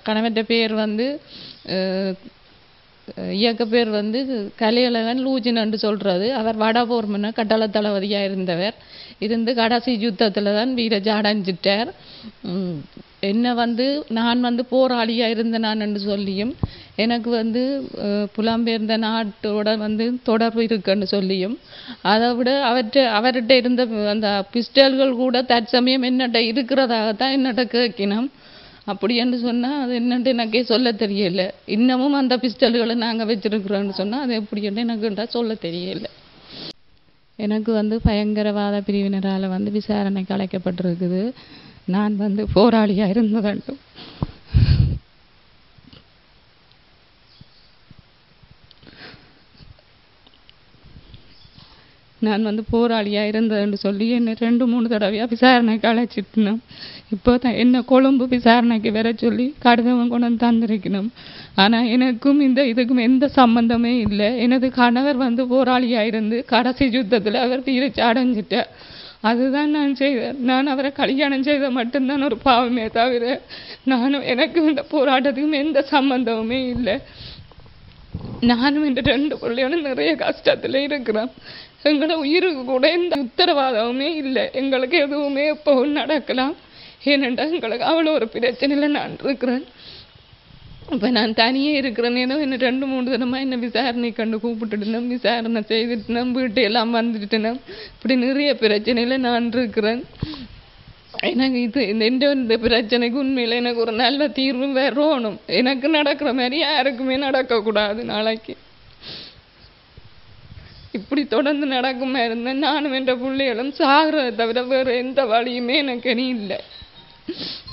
கணவன் பேர் வந்து அஹ், இயக்க பேர் வந்து கலையழகன் லூஜினன்று சொல்றது அவர் வடபோர்மன கட்டள தளபதியாக இருந்தவர் இருந்து கடைசி யுத்தத்தில் தான் வீரஜா அடைஞ்சிட்டார் உம், என்ன வந்து நான் வந்து போராளியாக இருந்த நான் என்று சொல்லியும் எனக்கு வந்து அஹ், புலம்பெயர்ந்த நாட்டோட வந்து தொடர்பு இருக்குன்னு சொல்லியும் அதை விட அவற்றை அவர்கிட்ட இருந்த அந்த பிஸ்டல்கள் கூட தற்சமயம் என்னட்ட இருக்கிறதாகத்தான் என்னட்ட கேட்கினோம் அப்படி என்று சொன்னால் அது என்னன்ட்டு எனக்கே சொல்ல தெரியல இன்னமும் அந்த பிஸ்டல்களை நாங்கள் வச்சிருக்கிறோம்னு சொன்னால் அது எப்படின்னு எனக்குன்றா சொல்ல தெரியல எனக்கு வந்து பயங்கரவாத பிரிவினரால் வந்து விசாரணைக்கு அழைக்கப்பட்டிருக்குது நான் வந்து போராளியாக இருந்ததாண்டும் நான் வந்து போராளியாக இருந்ததுன்னு சொல்லி என்னை ரெண்டு மூணு தடவையாக விசாரணைக்கு அழைச்சிட்டணும் இப்போ தான் என்ன கொழும்பு விசாரணைக்கு வர சொல்லி கடிதம் கொண்டு வந்து தந்திருக்கணும் ஆனால் எனக்கும் இந்த இதுக்கும் எந்த சம்பந்தமே இல்லை எனது கணவர் வந்து போராளியாக இருந்து கடைசி யுத்தத்தில் அவர் வீரச்சி அடைஞ்சிட்டார் அதுதான் நான் செய்தேன் நான் அவரை கல்யாணம் செய்த மட்டும்தான் ஒரு பாவமே தவிர நானும் எனக்கும் இந்த போராட்டத்துக்கும் எந்த சம்பந்தமுமே இல்லை நானும் இந்த ரெண்டு பிள்ளைகளும் நிறைய கஷ்டத்துல இருக்கிறோம் எங்களோட உயிருக்கு கூட எந்த உத்தரவாதமுமே இல்லை எங்களுக்கு எதுவுமே எப்பவும் நடக்கலாம் ஏனென்றால் எங்களுக்கு அவ்வளோ ஒரு பிரச்சனையில் நான் இருக்கிறேன் இப்போ நான் தனியே இருக்கிறேன் ஏதோ என்ன ரெண்டு மூணு தினமாக என்ன விசாரணை கண்டு கூப்பிட்டுட்டேன் விசாரணை செய்துட்டேன் வீட்டு எல்லாம் வந்துட்டேன் இப்படி நிறைய பிரச்சனையில் நான் இருக்கிறேன் எனக்கு இது இந்த இந்த இந்த பிரச்சனைக்கு உண்மையில் எனக்கு ஒரு நல்ல தீர்வு வரணும் எனக்கு நடக்கிற மாதிரி யாருக்குமே நடக்கக்கூடாது நாளைக்கு இப்படி தொடர்ந்து நடக்குமா இருந்தேன் நானும் என்ற பிள்ளைகளும் சாகிறத தவிர வேறு எந்த வழியுமே எனக்கு இனி இல்லை